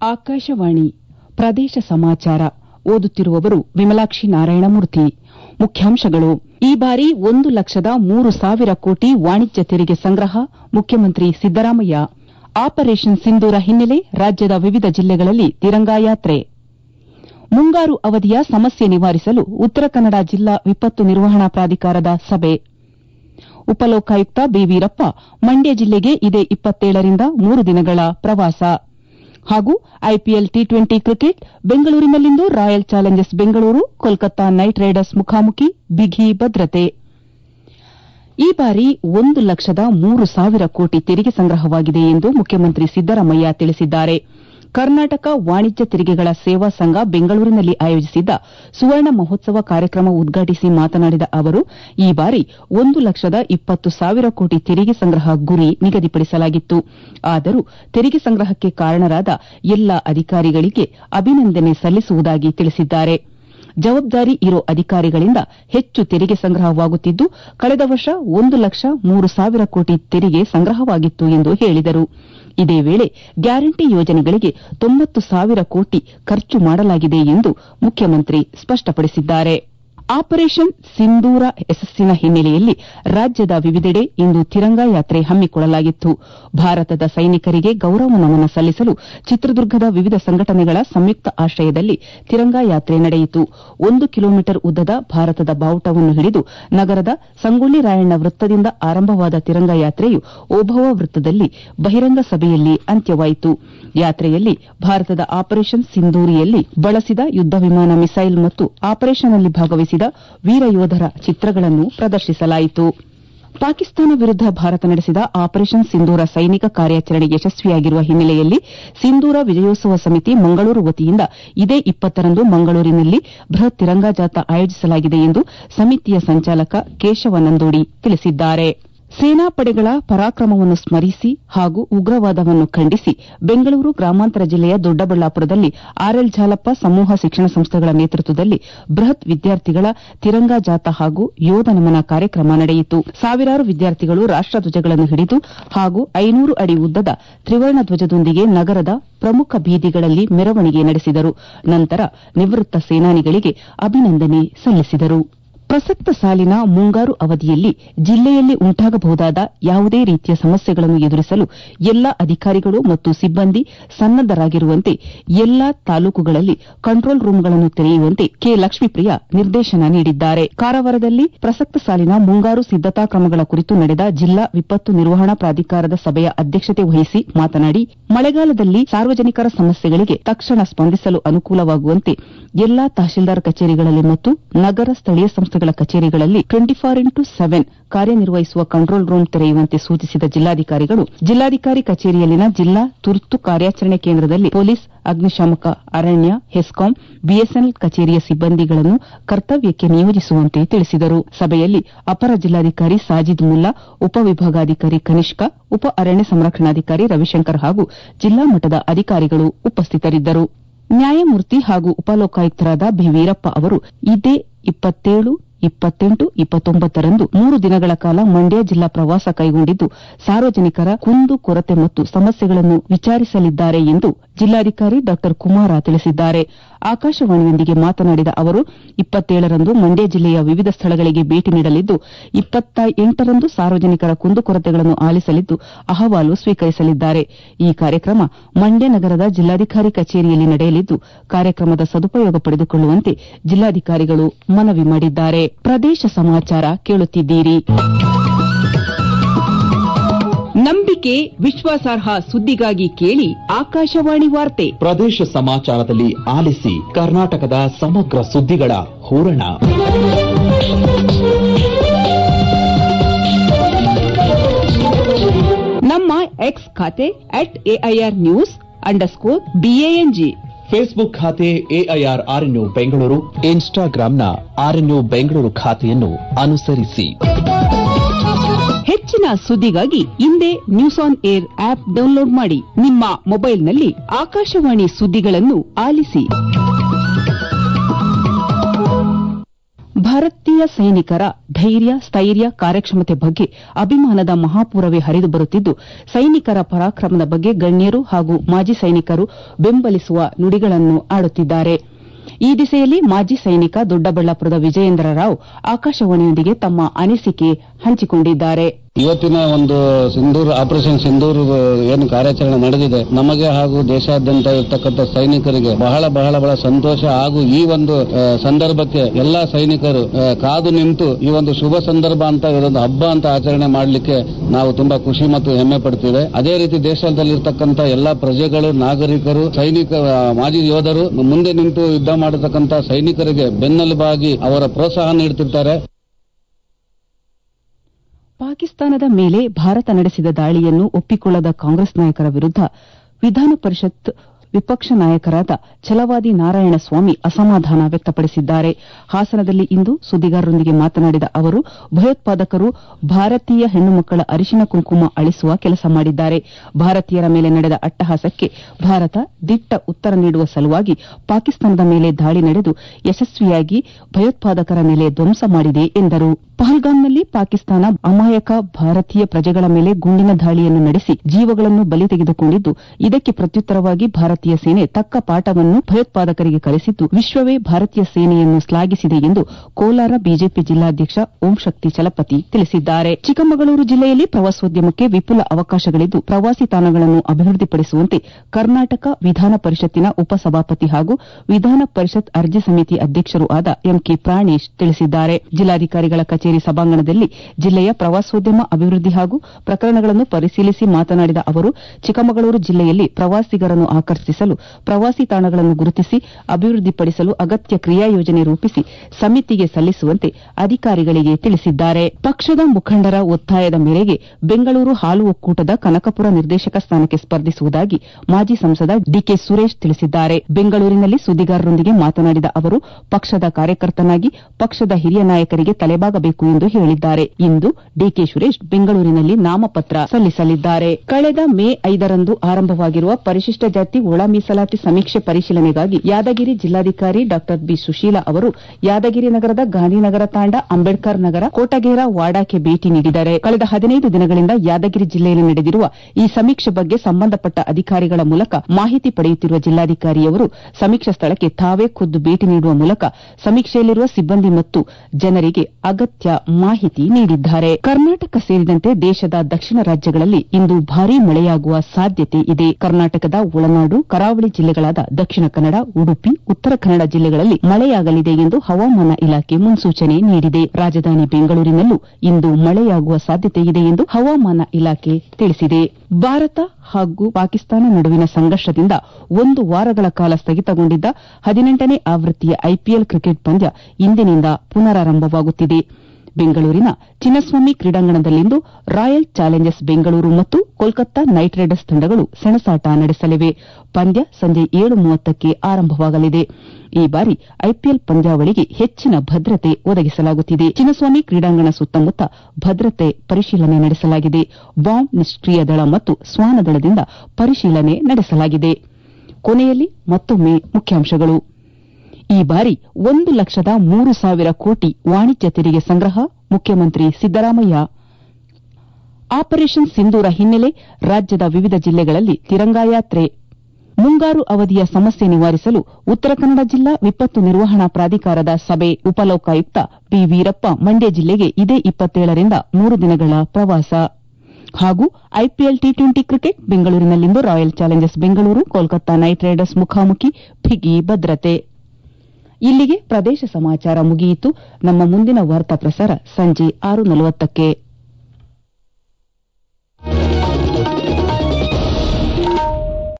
ಆಕಾಶವಾಣಿ ಪ್ರದೇಶ ಸಮಾಚಾರ ಓದುತ್ತಿರುವವರು ವಿಮಲಾಕ್ಷಿ ನಾರಾಯಣಮೂರ್ತಿ ಮುಖ್ಯಾಂಶಗಳು ಈ ಬಾರಿ ಒಂದು ಲಕ್ಷದ ಮೂರು ಸಾವಿರ ಕೋಟಿ ವಾಣಿಜ್ಯ ತೆರಿಗೆ ಸಂಗ್ರಹ ಮುಖ್ಯಮಂತ್ರಿ ಸಿದ್ದರಾಮಯ್ಯ ಆಪರೇಷನ್ ಸಿಂಧೂರ ಹಿನ್ನೆಲೆ ರಾಜ್ಯದ ವಿವಿಧ ಜಿಲ್ಲೆಗಳಲ್ಲಿ ತಿರಂಗಾ ಯಾತ್ರೆ ಮುಂಗಾರು ಅವಧಿಯ ಸಮಸ್ಯೆ ನಿವಾರಿಸಲು ಉತ್ತರ ಕನ್ನಡ ಜಿಲ್ಲಾ ವಿಪತ್ತು ನಿರ್ವಹಣಾ ಪ್ರಾಧಿಕಾರದ ಸಭೆ ಉಪಲೋಕಾಯುಕ್ತ ಬಿವೀರಪ್ಪ ಮಂಡ್ಯ ಜಿಲ್ಲೆಗೆ ಇದೇ ರಿಂದ ಮೂರು ದಿನಗಳ ಪ್ರವಾಸ ಹಾಗೂ ಐಪಿಎಲ್ ಟಿ ಟ್ವೆಂಟಿ ಕ್ರಿಕೆಟ್ ಬೆಂಗಳೂರಿನಲ್ಲಿಂದು Royal Challengers Bengaluru Kolkata Knight Riders ಮುಖಾಮುಖಿ ಬಿಗಿ ಭದ್ರತೆ ಈ ಬಾರಿ ಒಂದು ಲಕ್ಷದ ಮೂರು ಸಾವಿರ ಕೋಟಿ ತೆರಿಗೆ ಸಂಗ್ರಹವಾಗಿದೆ ಎಂದು ಮುಖ್ಯಮಂತ್ರಿ ಸಿದ್ದರಾಮಯ್ಯ ತಿಳಿಸಿದ್ದಾರೆ ಕರ್ನಾಟಕ ವಾಣಿಜ್ಯ ತೆರಿಗೆಗಳ ಸೇವಾ ಸಂಘ ಬೆಂಗಳೂರಿನಲ್ಲಿ ಆಯೋಜಿಸಿದ್ದ ಸುವರ್ಣ ಮಹೋತ್ಸವ ಕಾರ್ಯಕ್ರಮ ಉದ್ಘಾಟಿಸಿ ಮಾತನಾಡಿದ ಅವರು ಈ ಬಾರಿ ಒಂದು ಲಕ್ಷದ ಇಪ್ಪತ್ತು ಸಾವಿರ ಕೋಟಿ ತೆರಿಗೆ ಸಂಗ್ರಹ ಗುರಿ ನಿಗದಿಪಡಿಸಲಾಗಿತ್ತು ಆದರೂ ತೆರಿಗೆ ಸಂಗ್ರಹಕ್ಕೆ ಕಾರಣರಾದ ಎಲ್ಲಾ ಅಧಿಕಾರಿಗಳಿಗೆ ಅಭಿನಂದನೆ ಸಲ್ಲಿಸುವುದಾಗಿ ತಿಳಿಸಿದ್ದಾರೆ ಜವಾಬ್ದಾರಿ ಇರೋ ಅಧಿಕಾರಿಗಳಿಂದ ಹೆಚ್ಚು ತೆರಿಗೆ ಸಂಗ್ರಹವಾಗುತ್ತಿದ್ದು ಕಳೆದ ವರ್ಷ ಒಂದು ಲಕ್ಷ ಮೂರು ಸಾವಿರ ಕೋಟಿ ತೆರಿಗೆ ಸಂಗ್ರಹವಾಗಿತ್ತು ಎಂದು ಹೇಳಿದರು ಇದೇ ವೇಳೆ ಗ್ಯಾರಂಟಿ ಯೋಜನೆಗಳಿಗೆ ತೊಂಬತ್ತು ಸಾವಿರ ಕೋಟಿ ಖರ್ಚು ಮಾಡಲಾಗಿದೆ ಎಂದು ಮುಖ್ಯಮಂತ್ರಿ ಸ್ಪಷ್ಟಪಡಿಸಿದ್ದಾರೆ ಆಪರೇಷನ್ ಸಿಂಧೂರ ಯಶಸ್ಸಿನ ಹಿನ್ನೆಲೆಯಲ್ಲಿ ರಾಜ್ಯದ ವಿವಿಧೆಡೆ ಇಂದು ತಿರಂಗಾ ಯಾತ್ರೆ ಹಮ್ಮಿಕೊಳ್ಳಲಾಗಿತ್ತು ಭಾರತದ ಸೈನಿಕರಿಗೆ ಗೌರವ ನಮನ ಸಲ್ಲಿಸಲು ಚಿತ್ರದುರ್ಗದ ವಿವಿಧ ಸಂಘಟನೆಗಳ ಸಂಯುಕ್ತ ಆಶ್ರಯದಲ್ಲಿ ತಿರಂಗಾ ಯಾತ್ರೆ ನಡೆಯಿತು ಒಂದು ಕಿಲೋಮೀಟರ್ ಉದ್ದದ ಭಾರತದ ಬಾವುಟವನ್ನು ಹಿಡಿದು ನಗರದ ಸಂಗೊಳ್ಳಿ ರಾಯಣ್ಣ ವೃತ್ತದಿಂದ ಆರಂಭವಾದ ತಿರಂಗಾ ಯಾತ್ರೆಯು ಓಬವ್ವ ವೃತ್ತದಲ್ಲಿ ಬಹಿರಂಗ ಸಭೆಯಲ್ಲಿ ಅಂತ್ಯವಾಯಿತು ಯಾತ್ರೆಯಲ್ಲಿ ಭಾರತದ ಆಪರೇಷನ್ ಸಿಂಧೂರಿಯಲ್ಲಿ ಬಳಸಿದ ಯುದ್ದ ವಿಮಾನ ಮಿಸೈಲ್ ಮತ್ತು ಆಪರೇಷನ್ನಲ್ಲಿ ಭಾಗವಹಿಸಿದ ವೀರ ಯೋಧರ ಚಿತ್ರಗಳನ್ನು ಪ್ರದರ್ಶಿಸಲಾಯಿತು ಪಾಕಿಸ್ತಾನ ವಿರುದ್ದ ಭಾರತ ನಡೆಸಿದ ಆಪರೇಷನ್ ಸಿಂಧೂರ ಸೈನಿಕ ಕಾರ್ಯಾಚರಣೆ ಯಶಸ್ವಿಯಾಗಿರುವ ಹಿನ್ನೆಲೆಯಲ್ಲಿ ಸಿಂಧೂರ ವಿಜಯೋತ್ಸವ ಸಮಿತಿ ಮಂಗಳೂರು ವತಿಯಿಂದ ಇದೇ ರಂದು ಮಂಗಳೂರಿನಲ್ಲಿ ಬೃಹತ್ ತಿರಂಗಾ ಜಾಥಾ ಆಯೋಜಿಸಲಾಗಿದೆ ಎಂದು ಸಮಿತಿಯ ಸಂಚಾಲಕ ಕೇಶವ ನಂದೋಡಿ ತಿಳಿಸಿದ್ದಾರೆ ಸೇನಾಪಡೆಗಳ ಪರಾಕ್ರಮವನ್ನು ಸ್ಮರಿಸಿ ಹಾಗೂ ಉಗ್ರವಾದವನ್ನು ಖಂಡಿಸಿ ಬೆಂಗಳೂರು ಗ್ರಾಮಾಂತರ ಜಿಲ್ಲೆಯ ದೊಡ್ಡಬಳ್ಳಾಪುರದಲ್ಲಿ ಆರ್ಎಲ್ ಜಾಲಪ್ಪ ಸಮೂಹ ಶಿಕ್ಷಣ ಸಂಸ್ಥೆಗಳ ನೇತೃತ್ವದಲ್ಲಿ ಬೃಹತ್ ವಿದ್ಯಾರ್ಥಿಗಳ ತಿರಂಗಾ ಜಾಥಾ ಹಾಗೂ ಯೋಧ ನಮನ ಕಾರ್ಯಕ್ರಮ ನಡೆಯಿತು ಸಾವಿರಾರು ವಿದ್ಯಾರ್ಥಿಗಳು ರಾಷ್ಟಧ್ವಜಗಳನ್ನು ಹಿಡಿದು ಹಾಗೂ ಐನೂರು ಅಡಿ ಉದ್ದದ ತ್ರಿವರ್ಣ ಧ್ವಜದೊಂದಿಗೆ ನಗರದ ಪ್ರಮುಖ ಬೀದಿಗಳಲ್ಲಿ ಮೆರವಣಿಗೆ ನಡೆಸಿದರು ನಂತರ ನಿವೃತ್ತ ಸೇನಾನಿಗಳಿಗೆ ಅಭಿನಂದನೆ ಸಲ್ಲಿಸಿದರು ಪ್ರಸಕ್ತ ಸಾಲಿನ ಮುಂಗಾರು ಅವಧಿಯಲ್ಲಿ ಜಿಲ್ಲೆಯಲ್ಲಿ ಉಂಟಾಗಬಹುದಾದ ಯಾವುದೇ ರೀತಿಯ ಸಮಸ್ಯೆಗಳನ್ನು ಎದುರಿಸಲು ಎಲ್ಲಾ ಅಧಿಕಾರಿಗಳು ಮತ್ತು ಸಿಬ್ಬಂದಿ ಸನ್ನದ್ದರಾಗಿರುವಂತೆ ಎಲ್ಲಾ ತಾಲೂಕುಗಳಲ್ಲಿ ಕಂಟ್ರೋಲ್ ರೂಂಗಳನ್ನು ತೆರೆಯುವಂತೆ ಕೆ ಲಕ್ಷ್ಮೀಪ್ರಿಯ ನಿರ್ದೇಶನ ನೀಡಿದ್ದಾರೆ ಕಾರವಾರದಲ್ಲಿ ಪ್ರಸಕ್ತ ಸಾಲಿನ ಮುಂಗಾರು ಸಿದ್ದತಾ ಕ್ರಮಗಳ ಕುರಿತು ನಡೆದ ಜಿಲ್ಲಾ ವಿಪತ್ತು ನಿರ್ವಹಣಾ ಪ್ರಾಧಿಕಾರದ ಸಭೆಯ ಅಧ್ಯಕ್ಷತೆ ವಹಿಸಿ ಮಾತನಾಡಿ ಮಳೆಗಾಲದಲ್ಲಿ ಸಾರ್ವಜನಿಕರ ಸಮಸ್ಯೆಗಳಿಗೆ ತಕ್ಷಣ ಸ್ಪಂದಿಸಲು ಅನುಕೂಲವಾಗುವಂತೆ ಎಲ್ಲಾ ತಹಶೀಲ್ದಾರ್ ಕಚೇರಿಗಳಲ್ಲಿ ಮತ್ತು ನಗರ ಸ್ಥಳೀಯ ಸಂಸ್ಥೆಗಳ ಕಚೇರಿಗಳಲ್ಲಿ ಟ್ವೆಂಟಿ ಫೋರ್ ಇಂಟು ಸೆವೆನ್ ಕಾರ್ಯನಿರ್ವಹಿಸುವ ಕಂಟ್ರೋಲ್ ರೂಂ ತೆರೆಯುವಂತೆ ಸೂಚಿಸಿದ ಜಿಲ್ಲಾಧಿಕಾರಿಗಳು ಜಿಲ್ಲಾಧಿಕಾರಿ ಕಚೇರಿಯಲ್ಲಿನ ಜಿಲ್ಲಾ ತುರ್ತು ಕಾರ್ಯಾಚರಣೆ ಕೇಂದ್ರದಲ್ಲಿ ಪೊಲೀಸ್ ಅಗ್ನಿಶಾಮಕ ಅರಣ್ಯ ಹೆಸ್ಕಾಂ ಬಿಎಸ್ಎನ್ಎಲ್ ಕಚೇರಿಯ ಸಿಬ್ಬಂದಿಗಳನ್ನು ಕರ್ತವ್ಯಕ್ಕೆ ನಿಯೋಜಿಸುವಂತೆ ತಿಳಿಸಿದರು ಸಭೆಯಲ್ಲಿ ಅಪರ ಜಿಲ್ಲಾಧಿಕಾರಿ ಸಾಜಿದ್ ಮುಲ್ಲಾ ಉಪವಿಭಾಗಾಧಿಕಾರಿ ಕನಿಷ್ಕ ಉಪ ಅರಣ್ಯ ಸಂರಕ್ಷಣಾಧಿಕಾರಿ ರವಿಶಂಕರ್ ಹಾಗೂ ಜಿಲ್ಲಾ ಮಟ್ಟದ ಅಧಿಕಾರಿಗಳು ಉಪಸ್ಥಿತರಿದ್ದರು ನ್ಯಾಯಮೂರ್ತಿ ಹಾಗೂ ಉಪಲೋಕಾಯುಕ್ತರಾದ ಬಿ ವೀರಪ್ಪ ಅವರು ಇದೇ ಇಪ್ಪತ್ತೇಳು ಇಪ್ಪತ್ತೆಂಟು ಇಪ್ಪತ್ತೊಂಬತ್ತರಂದು ಮೂರು ದಿನಗಳ ಕಾಲ ಮಂಡ್ಯ ಜಿಲ್ಲಾ ಪ್ರವಾಸ ಕೈಗೊಂಡಿದ್ದು ಸಾರ್ವಜನಿಕರ ಕುಂದು ಕೊರತೆ ಮತ್ತು ಸಮಸ್ಯೆಗಳನ್ನು ವಿಚಾರಿಸಲಿದ್ದಾರೆ ಎಂದು ಜಿಲ್ಲಾಧಿಕಾರಿ ಡಾ ಕುಮಾರ ತಿಳಿಸಿದ್ದಾರೆ ಆಕಾಶವಾಣಿಯೊಂದಿಗೆ ಮಾತನಾಡಿದ ಅವರು ಇಪ್ಪತ್ತೇಳರಂದು ಮಂಡ್ಯ ಜಿಲ್ಲೆಯ ವಿವಿಧ ಸ್ಥಳಗಳಿಗೆ ಭೇಟಿ ನೀಡಲಿದ್ದು ಇಪ್ಪತ್ತ ಎಂಟರಂದು ಸಾರ್ವಜನಿಕರ ಕುಂದುಕೊರತೆಗಳನ್ನು ಆಲಿಸಲಿದ್ದು ಅಹವಾಲು ಸ್ವೀಕರಿಸಲಿದ್ದಾರೆ ಈ ಕಾರ್ಯಕ್ರಮ ಮಂಡ್ಯ ನಗರದ ಜಿಲ್ಲಾಧಿಕಾರಿ ಕಚೇರಿಯಲ್ಲಿ ನಡೆಯಲಿದ್ದು ಕಾರ್ಯಕ್ರಮದ ಸದುಪಯೋಗ ಪಡೆದುಕೊಳ್ಳುವಂತೆ ಜಿಲ್ಲಾಧಿಕಾರಿಗಳು ಮನವಿ ಮಾಡಿದ್ದಾರೆ ಪ್ರದೇಶ ಸಮಾಚಾರ ಕೇಳುತ್ತಿದ್ದೀರಿ ನಂಬಿಕೆ ವಿಶ್ವಾಸಾರ್ಹ ಸುದ್ದಿಗಾಗಿ ಕೇಳಿ ಆಕಾಶವಾಣಿ ವಾರ್ತೆ ಪ್ರದೇಶ ಸಮಾಚಾರದಲ್ಲಿ ಆಲಿಸಿ ಕರ್ನಾಟಕದ ಸಮಗ್ರ ಸುದ್ದಿಗಳ ಹೂರಣ ನಮ್ಮ ಎಕ್ಸ್ ಖಾತೆ at AIR news underscore BANG Facebook ಖಾತೆ ಎಐಆರ್ ಆರ್ಎನ್ಯು ಬೆಂಗಳೂರು ಇನ್ಸ್ಟಾಗ್ರಾಂನ ಆರ್ಎನ್ಯು ಬೆಂಗಳೂರು ಖಾತೆಯನ್ನು ಅನುಸರಿಸಿ ಹೆಚ್ಚಿನ ಸುದ್ದಿಗಾಗಿ ಹಿಂದೆ news on air app download ಮಾಡಿ ನಿಮ್ಮ ಮೊಬೈಲ್ನಲ್ಲಿ ಆಕಾಶವಾಣಿ ಸುದ್ದಿಗಳನ್ನು ಆಲಿಸಿ ಭಾರತೀಯ ಸೈನಿಕರ ಧೈರ್ಯ ಸ್ಥೈರ್ಯ ಕಾರ್ಯಕ್ಷಮತೆ ಬಗ್ಗೆ ಅಭಿಮಾನದ ಮಹಾಪೂರವೇ ಹರಿದು ಬರುತ್ತಿದ್ದು ಸೈನಿಕರ ಪರಾಕ್ರಮದ ಬಗ್ಗೆ ಗಣ್ಯರು ಹಾಗೂ ಮಾಜಿ ಸೈನಿಕರು ಬೆಂಬಲಿಸುವ ನುಡಿಗಳನ್ನು ಆಡುತ್ತಿದ್ದಾರೆ ಈ ದಿಸೆಯಲ್ಲಿ ಮಾಜಿ ಸೈನಿಕ ದೊಡ್ಡಬಳ್ಳಾಪುರದ ವಿಜಯೇಂದ್ರ ರಾವ್ ಆಕಾಶವಾಣಿಯೊಂದಿಗೆ ತಮ್ಮ ಅನಿಸಿಕೆ ಹಂಚಿಕೊಂಡಿದ್ದಾರೆ ಇವತ್ತಿನ ಒಂದು ಸಿಂಧೂರ್ ಆಪರೇಷನ್ ಸಿಂಧೂರ್ ಏನು ಕಾರ್ಯಾಚರಣೆ ನಡೆದಿದೆ ನಮಗೆ ಹಾಗೂ ದೇಶಾದ್ಯಂತ ಇರ್ತಕ್ಕಂಥ ಸೈನಿಕರಿಗೆ ಬಹಳ ಬಹಳ ಬಹಳ ಸಂತೋಷ ಹಾಗೂ ಈ ಒಂದು ಆ, ಸಂದರ್ಭಕ್ಕೆ ಎಲ್ಲಾ ಸೈನಿಕರು ಆ, ಕಾದು ನಿಂತು ಈ ಒಂದು ಶುಭ ಸಂದರ್ಭ ಅಂತ ಇದೊಂದು ಹಬ್ಬ ಅಂತ ಆಚರಣೆ ಮಾಡಲಿಕ್ಕೆ ನಾವು ತುಂಬಾ ಖುಷಿ ಮತ್ತು ಹೆಮ್ಮೆ ಪಡ್ತೀವಿ ಅದೇ ರೀತಿ ದೇಶದಲ್ಲಿರ್ತಕ್ಕಂಥ ಎಲ್ಲಾ ಪ್ರಜೆಗಳು ನಾಗರಿಕರು ಸೈನಿಕ ಆ, ಮಾಜಿ ಯೋಧರು ಮುಂದೆ ನಿಂತು ಯುದ್ಧ ಮಾಡತಕ್ಕಂಥ ಸೈನಿಕರಿಗೆ ಬೆನ್ನೆಲುಬಾಗಿ ಅವರ ಪ್ರೋತ್ಸಾಹ ನೀಡುತ್ತಿರ್ತಾರೆ ಪಾಕಿಸ್ತಾನದ ಮೇಲೆ ಭಾರತ ನಡೆಸಿದ ದಾಳಿಯನ್ನು ಒಪ್ಪಿಕೊಳ್ಳದ ಕಾಂಗ್ರೆಸ್ ನಾಯಕರ ವಿರುದ್ದ ವಿಧಾನ ಪರಿಷತ್ ವಿಪಕ್ಷ ನಾಯಕರಾದ ಛಲವಾದಿ ನಾರಾಯಣಸ್ವಾಮಿ ಅಸಮಾಧಾನ ವ್ಯಕ್ತಪಡಿಸಿದ್ದಾರೆ ಹಾಸನದಲ್ಲಿ ಇಂದು ಸುದ್ದಿಗಾರರೊಂದಿಗೆ ಮಾತನಾಡಿದ ಅವರು ಭಯೋತ್ಪಾದಕರು ಭಾರತೀಯ ಹೆಣ್ಣು ಮಕ್ಕಳ ಅರಿಶಿನ ಕುಂಕುಮ ಅಳಿಸುವ ಕೆಲಸ ಮಾಡಿದ್ದಾರೆ ಭಾರತೀಯರ ಮೇಲೆ ನಡೆದ ಅಟ್ಟಹಾಸಕ್ಕೆ ಭಾರತ ದಿಟ್ಟ ಉತ್ತರ ನೀಡುವ ಸಲುವಾಗಿ ಪಾಕಿಸ್ತಾನದ ಮೇಲೆ ದಾಳಿ ನಡೆದು ಯಶಸ್ವಿಯಾಗಿ ಭಯೋತ್ಪಾದಕರ ನೆಲೆ ಧ್ವಂಸ ಮಾಡಿದೆ ಎಂದರು ಪಹಲ್ಗಾಮ್ನಲ್ಲಿ ಪಾಕಿಸ್ತಾನ ಅಮಾಯಕ ಭಾರತೀಯ ಪ್ರಜೆಗಳ ಮೇಲೆ ಗುಂಡಿನ ದಾಳಿಯನ್ನು ನಡೆಸಿ ಜೀವಗಳನ್ನು ಬಲಿ ತೆಗೆದುಕೊಂಡಿದ್ದು ಇದಕ್ಕೆ ಪ್ರತ್ಯುತ್ತರವಾಗಿ ಭಾರತೀಯ ಸೇನೆ ತಕ್ಕ ಪಾಠವನ್ನು ಭಯೋತ್ಪಾದಕರಿಗೆ ಕಲಿಸಿದ್ದು ವಿಶ್ವವೇ ಭಾರತೀಯ ಸೇನೆಯನ್ನು ಶ್ಲಾಘಿಸಿದೆ ಎಂದು ಕೋಲಾರ ಬಿಜೆಪಿ ಜಿಲ್ಲಾಧ್ಯಕ್ಷ ಓಂ ಶಕ್ತಿ ಚಲಪತಿ ತಿಳಿಸಿದ್ದಾರೆ ಚಿಕ್ಕಮಗಳೂರು ಜಿಲ್ಲೆಯಲ್ಲಿ ಪ್ರವಾಸೋದ್ಯಮಕ್ಕೆ ವಿಪುಲ ಅವಕಾಶಗಳಿದ್ದು ಪ್ರವಾಸಿ ತಾಣಗಳನ್ನು ಅಭಿವೃದ್ಧಿಪಡಿಸುವಂತೆ ಕರ್ನಾಟಕ ವಿಧಾನ ಪರಿಷತ್ತಿನ ಉಪಸಭಾಪತಿ ಹಾಗೂ ವಿಧಾನ ಪರಿಷತ್ ಅರ್ಜಿ ಸಮಿತಿ ಅಧ್ಯಕ್ಷರೂ ಆದ ಎಂಕೆ ಪ್ರಾಣೇಶ್ ತಿಳಿಸಿದ್ದಾರೆ ಜಿಲ್ಲಾಧಿಕಾರಿಗಳ ಕಚೇರಿ ಸಭಾಂಗಣದಲ್ಲಿ ಜಿಲ್ಲೆಯ ಪ್ರವಾಸೋದ್ಯಮ ಅಭಿವೃದ್ಧಿ ಹಾಗೂ ಪ್ರಕರಣಗಳನ್ನು ಪರಿಶೀಲಿಸಿ ಮಾತನಾಡಿದ ಅವರು ಚಿಕ್ಕಮಗಳೂರು ಜಿಲ್ಲೆಯಲ್ಲಿ ಪ್ರವಾಸಿಗರನ್ನು ಆಕರ್ಷಿಸಲು ಪ್ರವಾಸಿ ತಾಣಗಳನ್ನು ಗುರುತಿಸಿ ಅಭಿವೃದ್ಧಿಪಡಿಸಲು ಅಗತ್ಯ ಕ್ರಿಯಾಯೋಜನೆ ರೂಪಿಸಿ ಸಮಿತಿಗೆ ಸಲ್ಲಿಸುವಂತೆ ಅಧಿಕಾರಿಗಳಿಗೆ ತಿಳಿಸಿದ್ದಾರೆ ಪಕ್ಷದ ಮುಖಂಡರ ಒತ್ತಾಯದ ಮೇರೆಗೆ ಬೆಂಗಳೂರು ಹಾಲು ಒಕ್ಕೂಟದ ಕನಕಪುರ ನಿರ್ದೇಶಕ ಸ್ಥಾನಕ್ಕೆ ಸ್ಪರ್ಧಿಸುವುದಾಗಿ ಮಾಜಿ ಸಂಸದ ಡಿಕೆ ಸುರೇಶ್ ತಿಳಿಸಿದ್ದಾರೆ ಬೆಂಗಳೂರಿನಲ್ಲಿ ಸುದ್ದಿಗಾರರೊಂದಿಗೆ ಮಾತನಾಡಿದ ಅವರು ಪಕ್ಷದ ಕಾರ್ಯಕರ್ತನಾಗಿ ಪಕ್ಷದ ಹಿರಿಯ ನಾಯಕರಿಗೆ ತಲೆಬಾಗಬೇಕು ಎಂದು ಹೇಳಿದ್ದಾರೆ ಇಂದು ಡಿಕೆ ಸುರೇಶ್ ಬೆಂಗಳೂರಿನಲ್ಲಿ ನಾಮಪತ್ರ ಸಲ್ಲಿಸಲಿದ್ದಾರೆ ಕಳೆದ ಮೇ ಐದರಂದು ಆರಂಭವಾಗಿರುವ ಪರಿಶಿಷ್ಟ ಜಾತಿ ಒಳ ಮೀಸಲಾತಿ ಸಮೀಕ್ಷೆ ಪರಿಶೀಲನೆಗಾಗಿ ಯಾದಗಿರಿ ಜಿಲ್ಲಾಧಿಕಾರಿ ಡಾ ಬಿ ಸುಶೀಲಾ ಅವರು ಯಾದಗಿರಿ ನಗರದ ಗಾಂಧಿನಗರ ತಾಂಡ ಅಂಬೇಡ್ಕರ್ ನಗರ ಕೋಟಗೇರ ವಾಡಾಕ್ಕೆ ಭೇಟಿ ನೀಡಿದ್ದಾರೆ ಕಳೆದ ಹದಿನೈದು ದಿನಗಳಿಂದ ಯಾದಗಿರಿ ಜಿಲ್ಲೆಯಲ್ಲಿ ನಡೆದಿರುವ ಈ ಸಮೀಕ್ಷೆ ಬಗ್ಗೆ ಸಂಬಂಧಪಟ್ಟ ಅಧಿಕಾರಿಗಳ ಮೂಲಕ ಮಾಹಿತಿ ಪಡೆಯುತ್ತಿರುವ ಜಿಲ್ಲಾಧಿಕಾರಿಯವರು ಸಮೀಕ್ಷಾ ಸ್ಥಳಕ್ಕೆ ತಾವೇ ಖುದ್ದು ಭೇಟಿ ನೀಡುವ ಮೂಲಕ ಸಮೀಕ್ಷೆಯಲ್ಲಿರುವ ಸಿಬ್ಬಂದಿ ಮತ್ತು ಜನರಿಗೆ ಅಗತ್ಯ ಮಾಹಿತಿ ನೀಡಿದ್ದಾರೆ ಕರ್ನಾಟಕ ಸೇರಿದಂತೆ ದೇಶದ ದಕ್ಷಿಣ ರಾಜ್ಯಗಳಲ್ಲಿ ಇಂದು ಭಾರೀ ಮಳೆಯಾಗುವ ಸಾಧ್ಯತೆ ಇದೆ ಕರ್ನಾಟಕದ ಒಳನಾಡು ಕರಾವಳಿ ಜಿಲ್ಲೆಗಳಾದ ದಕ್ಷಿಣ ಕನ್ನಡ ಉಡುಪಿ ಉತ್ತರ ಕನ್ನಡ ಜಿಲ್ಲೆಗಳಲ್ಲಿ ಮಳೆಯಾಗಲಿದೆ ಎಂದು ಹವಾಮಾನ ಇಲಾಖೆ ಮುನ್ಸೂಚನೆ ನೀಡಿದೆ ರಾಜಧಾನಿ ಬೆಂಗಳೂರಿನಲ್ಲೂ ಇಂದು ಮಳೆಯಾಗುವ ಸಾಧ್ಯತೆ ಇದೆ ಎಂದು ಹವಾಮಾನ ಇಲಾಖೆ ತಿಳಿಸಿದೆ ಭಾರತ ಹಾಗೂ ಪಾಕಿಸ್ತಾನ ನಡುವಿನ ಸಂಘರ್ಷದಿಂದ ಒಂದು ವಾರಗಳ ಕಾಲ ಸ್ಥಗಿತಗೊಂಡಿದ್ದ ಹದಿನೆಂಟನೇ ಆವೃತ್ತಿಯ ಐಪಿಎಲ್ ಕ್ರಿಕೆಟ್ ಪಂದ್ಯ ಇಂದಿನಿಂದ ಪುನರಾರಂಭವಾಗುತ್ತಿದೆ ಬೆಂಗಳೂರಿನ ಚಿನ್ನಸ್ವಾಮಿ ಕ್ರೀಡಾಂಗಣದಲ್ಲಿಂದು ರಾಯಲ್ ಚಾಲೆಂಜರ್ಸ್ ಬೆಂಗಳೂರು ಮತ್ತು ಕೋಲ್ಕತ್ತಾ ನೈಟ್ ರೈಡರ್ಸ್ ತಂಡಗಳು ಸೆಣಸಾಟ ನಡೆಸಲಿವೆ ಪಂದ್ಯ ಸಂಜೆ ಏಳು ಮೂವತ್ತಕ್ಕೆ ಆರಂಭವಾಗಲಿದೆ ಈ ಬಾರಿ ಐಪಿಎಲ್ ಪಂದ್ಯಾವಳಿಗೆ ಹೆಚ್ಚಿನ ಭದ್ರತೆ ಒದಗಿಸಲಾಗುತ್ತಿದೆ ಚಿನ್ನಸ್ವಾಮಿ ಕ್ರೀಡಾಂಗಣ ಸುತ್ತಮುತ್ತ ಭದ್ರತೆ ಪರಿಶೀಲನೆ ನಡೆಸಲಾಗಿದೆ ಬಾಂಬ್ ನಿಷ್ಕ್ರಿಯ ದಳ ಮತ್ತು ಶ್ವಾನ ದಳದಿಂದ ಪರಿಶೀಲನೆ ನಡೆಸಲಾಗಿದೆ ಕೊನೆಯಲ್ಲಿ ಮತ್ತೊಮ್ಮೆ ಮುಖ್ಯಾಂಶಗಳು ಈ ಬಾರಿ ಒಂದು ಲಕ್ಷದ ಮೂರು ಸಾವಿರ ಕೋಟಿ ವಾಣಿಜ್ಯ ತೆರಿಗೆ ಸಂಗ್ರಹ ಮುಖ್ಯಮಂತ್ರಿ ಸಿದ್ದರಾಮಯ್ಯ ಆಪರೇಷನ್ ಸಿಂಧೂರ ಹಿನ್ನೆಲೆ ರಾಜ್ಯದ ವಿವಿಧ ಜಿಲ್ಲೆಗಳಲ್ಲಿ ತಿರಂಗಾ ಯಾತ್ರೆ ಮುಂಗಾರು ಅವಧಿಯ ಸಮಸ್ಯೆ ನಿವಾರಿಸಲು ಉತ್ತರ ಕನ್ನಡ ಜಿಲ್ಲಾ ವಿಪತ್ತು ನಿರ್ವಹಣಾ ಪ್ರಾಧಿಕಾರದ ಸಭೆ ಉಪಲೋಕಾಯುಕ್ತ ಬಿ ವೀರಪ್ಪ ಮಂಡ್ಯ ಜಿಲ್ಲೆಗೆ ಇದೇ ಇಪ್ಪತ್ತೇಳರಿಂದ ಮೂರು ದಿನಗಳ ಪ್ರವಾಸ ಹಾಗೂ ಐಪಿಎಲ್ ಟಿ ಟ್ವೆಂಟಿ ಕ್ರಿಕೆಟ್ ಬೆಂಗಳೂರಿನಲ್ಲಿಂದು Royal Challengers Bengaluru Kolkata Knight Riders ಮುಖಾಮುಖಿ ಬಿಗಿ ಭದ್ರತೆ ಇಲ್ಲಿಗೆ ಪ್ರದೇಶ ಸಮಾಚಾರ ಮುಗಿಯಿತು ನಮ್ಮ ಮುಂದಿನ ವಾರ್ತಾ ಪ್ರಸಾರ ಸಂಜೆ ಆರು ನಲವತ್ತಕ್ಕೆ